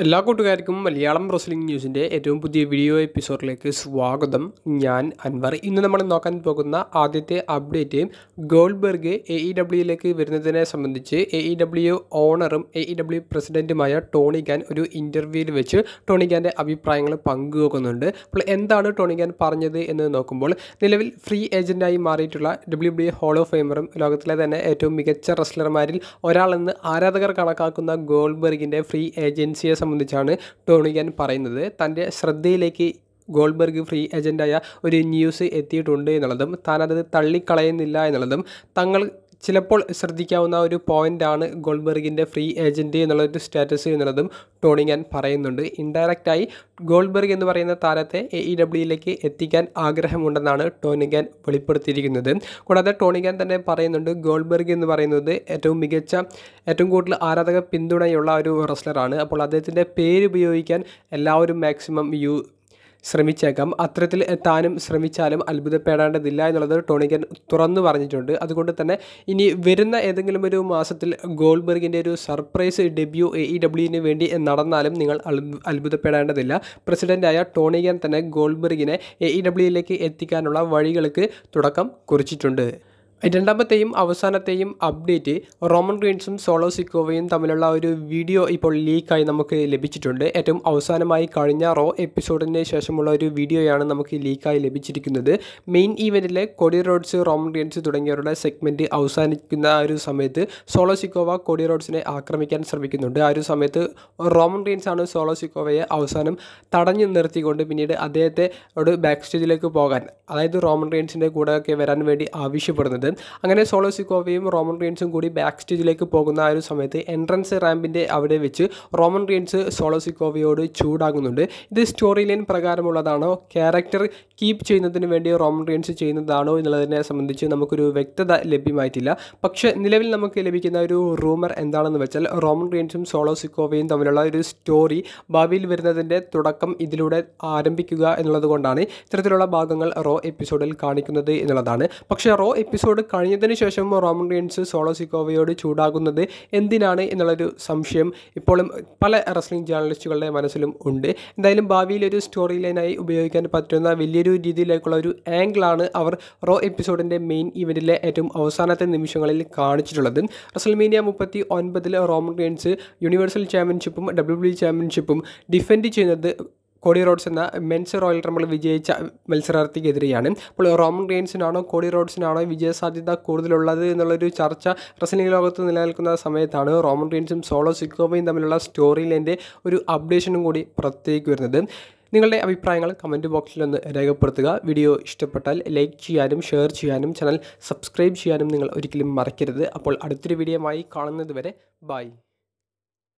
എല്ലാ കൂട്ടുകാർക്കും മലയാളം റോസ്ലിംഗ് ന്യൂസിൻ്റെ ഏറ്റവും പുതിയ വീഡിയോ എപ്പിസോഡിലേക്ക് സ്വാഗതം ഞാൻ അൻവർ ഇന്ന് നമ്മൾ നോക്കാൻ പോകുന്ന ആദ്യത്തെ അപ്ഡേറ്റ് ഗോൾബർഗ് എ ഇ ഡബ്ല്യുയിലേക്ക് വരുന്നതിനെ സംബന്ധിച്ച് എ ഇ ഡബ്ല്യു ഓണറും എ ഇ ഡബ്ല്യു പ്രസിഡൻറ്റുമായ ടോണി ഖാൻ ഒരു ഇൻ്റർവ്യൂവിൽ വെച്ച് ടോണി ഖാൻ്റെ അഭിപ്രായങ്ങൾ പങ്കുവെക്കുന്നുണ്ട് അപ്പോൾ എന്താണ് ടോണി ഖാൻ പറഞ്ഞത് എന്ന് നോക്കുമ്പോൾ നിലവിൽ ഫ്രീ ഏജൻറ്റായി മാറിയിട്ടുള്ള ഡബ്ല്യു ഡബ്ല്യു ഹോൾ ഓഫ് ഫെയിമറും ലോകത്തിലെ തന്നെ ഏറ്റവും മികച്ച റെസ്ലർമാരിൽ ഒരാളെന്ന് ആരാധകർ കണക്കാക്കുന്ന ഗോൾബർഗിൻ്റെ ഫ്രീ ഏജൻസിയെ സംബന്ധിച്ചാണ് ടോണിഗൻ പറയുന്നത് തൻ്റെ ശ്രദ്ധയിലേക്ക് ഗോൾബർഗ് ഫ്രീ ഏജൻ്റായ ഒരു ന്യൂസ് എത്തിയിട്ടുണ്ട് എന്നുള്ളതും താനത് തള്ളിക്കളയുന്നില്ല എന്നുള്ളതും തങ്ങൾ ചിലപ്പോൾ ശ്രദ്ധിക്കാവുന്ന ഒരു പോയിൻ്റാണ് ഗോൾബർഗിൻ്റെ ഫ്രീ ഏജൻറ്റ് എന്നുള്ളൊരു സ്റ്റാറ്റസ് എന്നുള്ളതും ടോണിങ്ങാൻ പറയുന്നുണ്ട് ഇൻഡയറക്റ്റായി ഗോൾബർഗ് എന്ന് പറയുന്ന താരത്തെ എ ഇ ഡബ്ല്യുയിലേക്ക് എത്തിക്കാൻ ആഗ്രഹമുണ്ടെന്നാണ് ടോണിഗാൻ വെളിപ്പെടുത്തിയിരിക്കുന്നത് കൂടാതെ ടോണിഗാൻ തന്നെ പറയുന്നുണ്ട് ഗോൾബർഗ് എന്ന് പറയുന്നത് ഏറ്റവും മികച്ച ഏറ്റവും കൂടുതൽ ആരാധക പിന്തുണയുള്ള ഒരു റെസ്ലറാണ് അപ്പോൾ അദ്ദേഹത്തിൻ്റെ പേര് ഉപയോഗിക്കാൻ എല്ലാവരും മാക്സിമം യു ശ്രമിച്ചേക്കാം അത്തരത്തിൽ എത്താനും ശ്രമിച്ചാലും അത്ഭുതപ്പെടേണ്ടതില്ല എന്നുള്ളത് ടോണിക്കൻ തുറന്നു പറഞ്ഞിട്ടുണ്ട് അതുകൊണ്ട് തന്നെ ഇനി വരുന്ന ഏതെങ്കിലും ഒരു മാസത്തിൽ ഗോൾബർഗിൻ്റെ ഒരു സർപ്രൈസ് ഡെബ്യൂ എ ഇ ഡബ്ല്യുവിന് വേണ്ടി നടന്നാലും നിങ്ങൾ അത്ഭുതപ്പെടേണ്ടതില്ല പ്രസിഡൻ്റായ ടോണിക്കൻ തന്നെ ഗോൾബർഗിനെ എ ഇ ഡബ്ല്യുയിലേക്ക് എത്തിക്കാനുള്ള വഴികൾക്ക് തുടക്കം കുറിച്ചിട്ടുണ്ട് രണ്ടാമത്തെയും അവസാനത്തെയും അപ്ഡേറ്റ് റോമൻ റീൻസും സോളോ സിക്കോവയും തമ്മിലുള്ള ഒരു വീഡിയോ ഇപ്പോൾ ലീക്കായി നമുക്ക് ലഭിച്ചിട്ടുണ്ട് ഏറ്റവും അവസാനമായി കഴിഞ്ഞ റോ എപ്പിസോഡിന് ശേഷമുള്ള ഒരു വീഡിയോയാണ് നമുക്ക് ലീക്കായി ലഭിച്ചിരിക്കുന്നത് മെയിൻ ഈവൻറ്റിലെ കൊടി റോഡ്സ് റോമൻ റീൻസ് തുടങ്ങിയവരുടെ സെഗ്മെൻറ്റ് അവസാനിക്കുന്ന ആ ഒരു സമയത്ത് സോളോ സിക്കോവ കൊടി റോഡ്സിനെ ആക്രമിക്കാൻ ശ്രമിക്കുന്നുണ്ട് ആ ഒരു സമയത്ത് റോമൻ റീൻസ് ആണ് സോളോ സിക്കോവയെ അവസാനം തടഞ്ഞു നിർത്തിക്കൊണ്ട് പിന്നീട് അദ്ദേഹത്തെ ഒരു ബാക്ക് സ്റ്റേജിലേക്ക് പോകാൻ അതായത് റോമൻ റീൻസിൻ്റെ കൂടെ ഒക്കെ വരാൻ വേണ്ടി ആവശ്യപ്പെടുന്നത് അങ്ങനെ സോളോ സിക്കോവയും റോമൻ റീൻസും കൂടി ബാക്ക് സ്റ്റേജിലേക്ക് പോകുന്ന ആ ഒരു സമയത്ത് എൻട്രൻസ് റാമ്പിൻ്റെ അവിടെ വെച്ച് റോമൻ റീൻസ് സോളോ സിക്കോവയോട് ചൂടാകുന്നുണ്ട് ഇത് സ്റ്റോറി ലൈൻ പ്രകാരമുള്ളതാണോ ക്യാരക്ടർ കീപ്പ് ചെയ്യുന്നതിന് വേണ്ടി റോമൻ റീൻസ് ചെയ്യുന്നതാണോ എന്നുള്ളതിനെ സംബന്ധിച്ച് നമുക്കൊരു വ്യക്തത ലഭ്യമായിട്ടില്ല പക്ഷേ നിലവിൽ നമുക്ക് ലഭിക്കുന്ന ഒരു റൂമർ എന്താണെന്ന് വെച്ചാൽ റോമൻ റീൻസും സോളോ സിക്കോവയും തമ്മിലുള്ള ഒരു സ്റ്റോറി ഭാവിയിൽ വരുന്നതിൻ്റെ തുടക്കം ഇതിലൂടെ ആരംഭിക്കുക എന്നുള്ളത് കൊണ്ടാണ് ഇത്തരത്തിലുള്ള ഭാഗങ്ങൾ റോ എപ്പിസോഡിൽ കാണിക്കുന്നത് എന്നുള്ളതാണ് പക്ഷേ റോ എപ്പിസോഡ് കഴിഞ്ഞതിന് ശേഷം റോമൻ റീൻസ് സോളോ സിക്കോവയോട് ചൂടാകുന്നത് എന്തിനാണ് എന്നുള്ളൊരു സംശയം ഇപ്പോഴും പല റെസ്ലിംഗ് ജേർണലിസ്റ്റുകളുടെ മനസ്സിലും ഉണ്ട് എന്തായാലും ഭാവിയിൽ ഒരു സ്റ്റോറി ലൈനായി ഉപയോഗിക്കാൻ പറ്റുന്ന വലിയൊരു രീതിയിലേക്കുള്ള ഒരു ആംഗിളാണ് അവർ റോ എപ്പിസോഡിൻ്റെ മെയിൻ ഇവൻറ്റിലെ ഏറ്റവും അവസാനത്തെ നിമിഷങ്ങളിൽ കാണിച്ചിട്ടുള്ളത് റസൽമീനിയ മുപ്പത്തി ഒൻപതിൽ റോമൻ റീൻസ് യൂണിവേഴ്സൽ ചാമ്പ്യൻഷിപ്പും ഡബ്ല്യു ഡബ്ല്യു ചാമ്പ്യൻഷിപ്പും ഡിഫെൻഡ് ചെയ്യുന്നത് കോടി റോഡ്സ് എന്ന മെൻസ് റോയൽ റംബിൾ വിജയിച്ച മത്സരാർത്ഥിക്കെതിരെയാണ് അപ്പോൾ റോമൻ റെയിൻസിനാണോ കോടി റോഡ്സിനാണോ വിജയസാധ്യത കൂടുതലുള്ളത് എന്നുള്ളൊരു ചർച്ച റെസ്ലിംഗ് ലോകത്ത് നിലനിൽക്കുന്ന സമയത്താണ് റോമൻ റെയിൻസും സോളോ സിക്കോവയും തമ്മിലുള്ള സ്റ്റോറി ലൈൻ്റെ ഒരു അപ്ഡേഷനും കൂടി പുറത്തേക്ക് വരുന്നത് നിങ്ങളുടെ അഭിപ്രായങ്ങൾ കമൻറ്റ് ബോക്സിൽ ഒന്ന് രേഖപ്പെടുത്തുക വീഡിയോ ഇഷ്ടപ്പെട്ടാൽ ലൈക്ക് ചെയ്യാനും ഷെയർ ചെയ്യാനും ചാനൽ സബ്സ്ക്രൈബ് ചെയ്യാനും നിങ്ങൾ ഒരിക്കലും മറക്കരുത് അപ്പോൾ അടുത്തൊരു വീഡിയോയുമായി കാണുന്നത് വരെ ബൈ